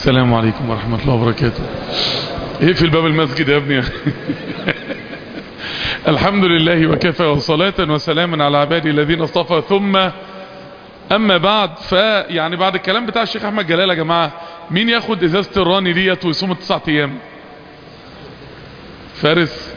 السلام عليكم ورحمة الله وبركاته ايه في الباب المسجد يا ابني الحمد لله وكفى وصلاة وسلاما على عبادي الذين اصطفى ثم اما بعد فيعني بعد الكلام بتاع الشيخ احمد جلال يا جماعة مين ياخد ازازة الراني ديت ويصوم التسعة ايام فارس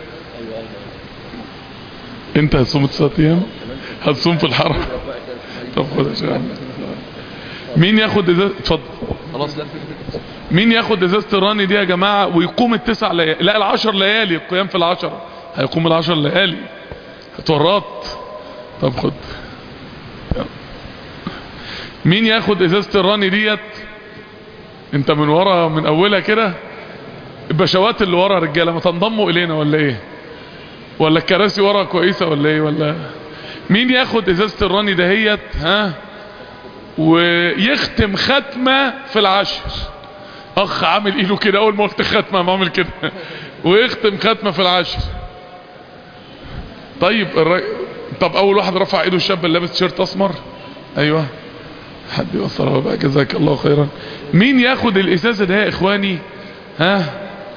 انت هتصوم التسعة ايام هتصوم في الحرم طب خد يا شيخ أحمد. مين ياخد ازازة اتفضل خلاص لا مين ياخد ازازة الراني دي يا جماعة ويقوم التسع ليالي لا العشر ليالي القيام في العشر هيقوم العشر ليالي هتورط طب خد مين ياخد ازازة الراني ديت انت من ورا من اولها كده البشوات اللي ورا رجالة ما تنضموا الينا ولا ايه ولا الكراسي ورا كويسة ولا ايه ولا مين ياخد ازازة الراني دهيت ها ويختم ختمة في العشر اخ عامل ايده كده اول ما قلت ختمة ما عامل كده ويختم ختمة في العشر طيب الر... طب اول واحد رفع ايده الشاب اللي لابس تيشيرت اسمر ايوه حد يوصلها بقى جزاك الله خيرا مين ياخد الازازه ده يا اخواني ها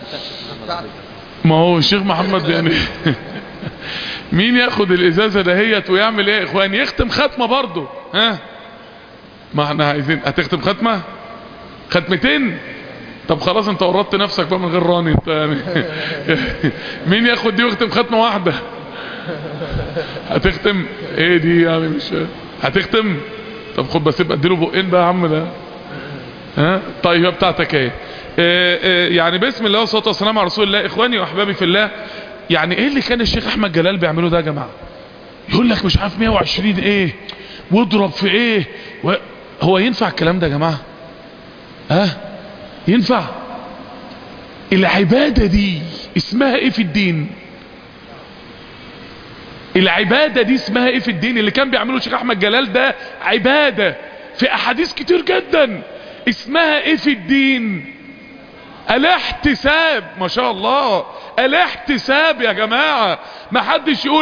ما هو الشيخ محمد يعني مين ياخد الازازه دهيت ويعمل ايه يا اخواني يختم ختمه برضه ها ما احنا عايزين هتختم ختمه ختمتين طب خلاص انت ورطت نفسك بقى من غير راني انت يعني مين ياخد دي ويختم ختمه واحده هتختم ايه دي يعني مش هتختم طب خد بس يبقى اديله بقين بقى يا عم ده ها طيب هي بتاعتك ايه اه اه يعني بسم الله والصلاه والسلام على رسول الله اخواني واحبابي في الله يعني ايه اللي كان الشيخ احمد جلال بيعمله ده يا جماعه يقول لك مش عارف 120 ايه واضرب في ايه و... هو ينفع الكلام ده يا جماعه ها ينفع العباده دي اسمها ايه في الدين العبادة دي اسمها ايه في الدين اللي كان بيعمله الشيخ احمد جلال ده عبادة في احاديث كتير جدا اسمها ايه في الدين الاحتساب ما شاء الله الاحتساب يا جماعة ما حدش يقول